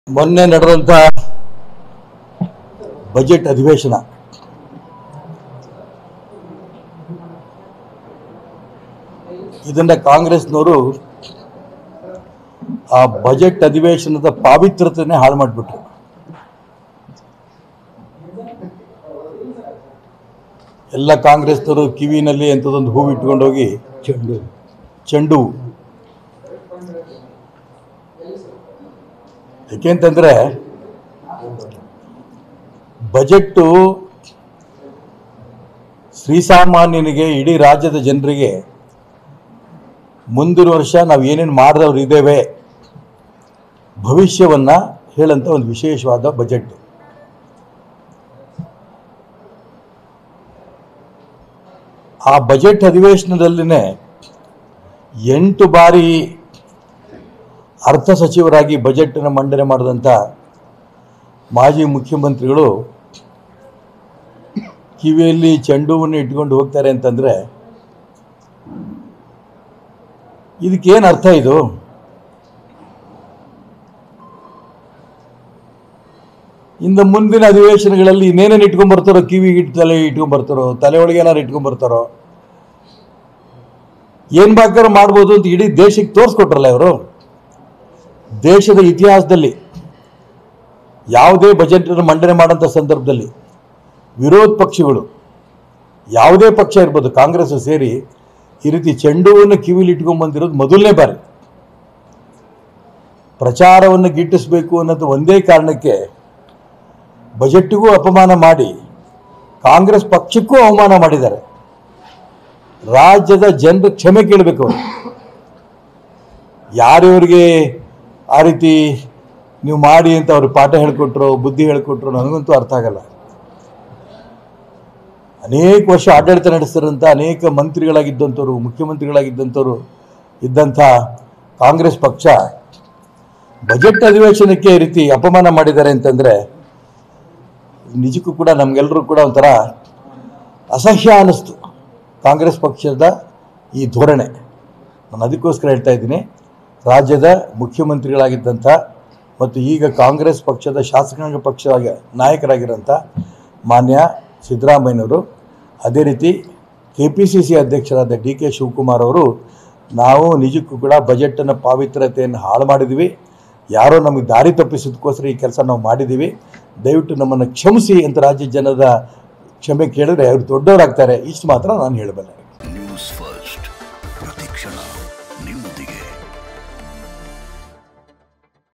ಮೊನ್ನೆ ನಡೆದಂಥ ಬಜೆಟ್ ಅಧಿವೇಶನ ಇದನ್ನ ಕಾಂಗ್ರೆಸ್ನವರು ಆ ಬಜೆಟ್ ಅಧಿವೇಶನದ ಪಾವಿತ್ರತೆನೇ ಹಾಳು ಮಾಡಿಬಿಟ್ರು ಎಲ್ಲ ಕಾಂಗ್ರೆಸ್ನವರು ಕಿವಿನಲ್ಲಿ ಎಂಥದೊಂದು ಹೂವು ಇಟ್ಕೊಂಡೋಗಿ ಚೆಂಡು ಚೆಂಡು ಹೂ. ಯಾಕೆಂತಂದ್ರೆ ಬಜೆಟ್ಟು ಶ್ರೀಸಾಮಾನ್ಯನಿಗೆ ಇಡೀ ರಾಜ್ಯದ ಜನರಿಗೆ ಮುಂದಿನ ವರ್ಷ ನಾವು ಏನೇನು ಮಾಡಿದವ್ರು ಇದ್ದೇವೆ ಭವಿಷ್ಯವನ್ನ ಹೇಳಂತ ಒಂದು ವಿಶೇಷವಾದ ಬಜೆಟ್ ಆ ಬಜೆಟ್ ಅಧಿವೇಶನದಲ್ಲಿನೇ ಎಂಟು ಬಾರಿ ಅರ್ಥ ಸಚಿವರಾಗಿ ಬಜೆಟ್ ಅನ್ನು ಮಂಡನೆ ಮಾಡಿದಂಥ ಮಾಜಿ ಮುಖ್ಯಮಂತ್ರಿಗಳು ಕಿವಿಯಲ್ಲಿ ಚೆಂಡುವನ್ನು ಇಟ್ಕೊಂಡು ಹೋಗ್ತಾರೆ ಅಂತಂದ್ರೆ ಇದಕ್ಕೇನು ಅರ್ಥ ಇದು ಇನ್ನು ಮುಂದಿನ ಅಧಿವೇಶನಗಳಲ್ಲಿ ಇನ್ನೇನೇನು ಇಟ್ಕೊಂಡ್ ಬರ್ತಾರೋ ಕಿವಿಗೆ ಇಟ್ಟು ತಲೆ ಇಟ್ಕೊಂಡ್ ಬರ್ತಾರೋ ತಲೆ ಒಳಗೆ ಏನಾರು ಇಟ್ಕೊಂಡ್ ಬರ್ತಾರೋ ಏನ್ ಬೇಕಾದ್ರೂ ಮಾಡ್ಬೋದು ಅಂತ ಇಡೀ ದೇಶಕ್ಕೆ ತೋರಿಸ್ಕೊಟ್ರಲ್ಲ ಇವರು ದೇಶದ ಇತಿಹಾಸದಲ್ಲಿ ಯಾವುದೇ ಬಜೆಟ್ ಮಂಡನೆ ಮಾಡೋಂಥ ಸಂದರ್ಭದಲ್ಲಿ ವಿರೋಧ ಪಕ್ಷಗಳು ಯಾವುದೇ ಪಕ್ಷ ಇರ್ಬೋದು ಕಾಂಗ್ರೆಸ್ ಸೇರಿ ಈ ರೀತಿ ಚೆಂಡುವನ್ನು ಕಿವಿಲಿ ಇಟ್ಕೊಂಡ್ ಬಂದಿರೋದು ಮೊದಲನೇ ಬಾರಿ ಪ್ರಚಾರವನ್ನು ಗಿಟ್ಟಿಸಬೇಕು ಅನ್ನೋದು ಒಂದೇ ಕಾರಣಕ್ಕೆ ಬಜೆಟ್ಗೂ ಅಪಮಾನ ಮಾಡಿ ಕಾಂಗ್ರೆಸ್ ಪಕ್ಷಕ್ಕೂ ಅವಮಾನ ಮಾಡಿದ್ದಾರೆ ರಾಜ್ಯದ ಜನರು ಕ್ಷಮೆ ಕೇಳಬೇಕು ಅವರು ಯಾರ್ಯವರಿಗೆ ಆ ರೀತಿ ನೀವು ಮಾಡಿ ಅಂತ ಅವ್ರಿಗೆ ಪಾಠ ಹೇಳ್ಕೊಟ್ರು ಬುದ್ಧಿ ಹೇಳ್ಕೊಟ್ರು ನನಗಂತೂ ಅರ್ಥ ಆಗಲ್ಲ ಅನೇಕ ವರ್ಷ ಆಡಳಿತ ನಡೆಸಿದಂಥ ಅನೇಕ ಮಂತ್ರಿಗಳಾಗಿದ್ದಂಥವ್ರು ಮುಖ್ಯಮಂತ್ರಿಗಳಾಗಿದ್ದಂಥವ್ರು ಇದ್ದಂಥ ಕಾಂಗ್ರೆಸ್ ಪಕ್ಷ ಬಜೆಟ್ ಅಧಿವೇಶನಕ್ಕೆ ಈ ರೀತಿ ಅಪಮಾನ ಮಾಡಿದ್ದಾರೆ ಅಂತಂದ್ರೆ ನಿಜಕ್ಕೂ ಕೂಡ ನಮಗೆಲ್ಲರೂ ಕೂಡ ಒಂಥರ ಅಸಹ್ಯ ಅನ್ನಿಸ್ತು ಕಾಂಗ್ರೆಸ್ ಪಕ್ಷದ ಈ ಧೋರಣೆ ನಾನು ಅದಕ್ಕೋಸ್ಕರ ಹೇಳ್ತಾ ಇದ್ದೀನಿ ರಾಜ್ಯದ ಮುಖ್ಯಮಂತ್ರಿಗಳಾಗಿದ್ದಂಥ ಮತ್ತು ಈಗ ಕಾಂಗ್ರೆಸ್ ಪಕ್ಷದ ಶಾಸಕಾಂಗ ಪಕ್ಷ ನಾಯಕರಾಗಿರೋಂಥ ಮಾನ್ಯ ಸಿದ್ದರಾಮಯ್ಯನವರು ಅದೇ ರೀತಿ ಕೆ ಪಿ ಸಿ ಸಿ ಅಧ್ಯಕ್ಷರಾದ ಡಿ ಕೆ ಶಿವಕುಮಾರ್ ಅವರು ನಾವು ನಿಜಕ್ಕೂ ಕೂಡ ಬಜೆಟನ್ನು ಪಾವಿತ್ರತೆಯನ್ನು ಹಾಳು ಮಾಡಿದ್ವಿ ಯಾರೋ ನಮಗೆ ದಾರಿ ತಪ್ಪಿಸೋದಕ್ಕೋಸ್ಕರ ಈ ಕೆಲಸ ನಾವು ಮಾಡಿದ್ದೀವಿ ದಯವಿಟ್ಟು ನಮ್ಮನ್ನು ಕ್ಷಮಿಸಿ ಅಂತ ರಾಜ್ಯ ಜನದ ಕ್ಷಮೆ ಕೇಳಿದ್ರೆ ಅವರು ದೊಡ್ಡವರಾಗ್ತಾರೆ ಇಷ್ಟು ಮಾತ್ರ ನಾನು ಹೇಳಬಲ್ಲೆ ನ್ಯೂಸ್ ಫಸ್ಟ್